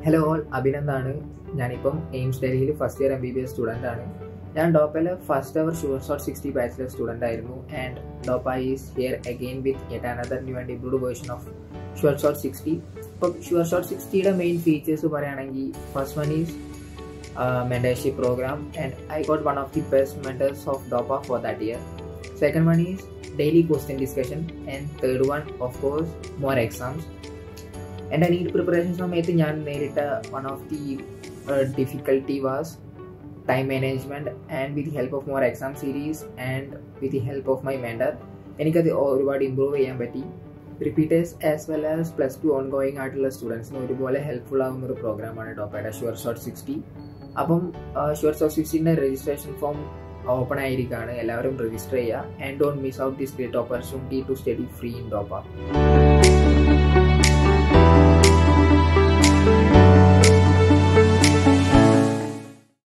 Hello all അഭിനന്ദാണ് ഞാനിപ്പം AIIMS ഡൽഹിയിൽ first year M B B S student ആണ് ഞാൻ ഡോപ്പയിലെ first ever sure shot sixty bachelor student ആയിരുന്നു and Dopa is here again with yet another new and improved version of sure shot sixty ഇപ്പം sure shot സിക്സ്റ്റിയുടെ main features പറയുകയാണെങ്കിൽ first one is mentorship program and I got one of the best mentors of DOPA for that year. Second one is daily question discussion and third one of course more exams. എൻ്റെ NEET preparation സമയത്ത് ഞാൻ നേരിട്ട one of the difficulty was time management and with help of more exam series and with help of my mentor എനിക്കത് ഒരുപാട് improve ചെയ്യാൻ പറ്റി repeaters as well as plus two on going ആയിട്ടുള്ള സ്റ്റുഡൻസിന് ഒരുപോലെ ഹെൽപ്ഫുൾ ആകുന്ന ഒരു പ്രോഗ്രാമാണ് ടോപ്പയുടെ ഷുവർ ഷോട്ട് സിക്സ്റ്റി അപ്പം ഷുവർ ഷോട്ട് സിക്സ്റ്റിൻ്റെ രജിസ്ട്രേഷൻ ഫോം ഓപ്പൺ ആയിരിക്കുകയാണ് എല്ലാവരും രജിസ്റ്റർ ചെയ്യുക and don't miss out this great opportunity to study free in ഡോപ്പ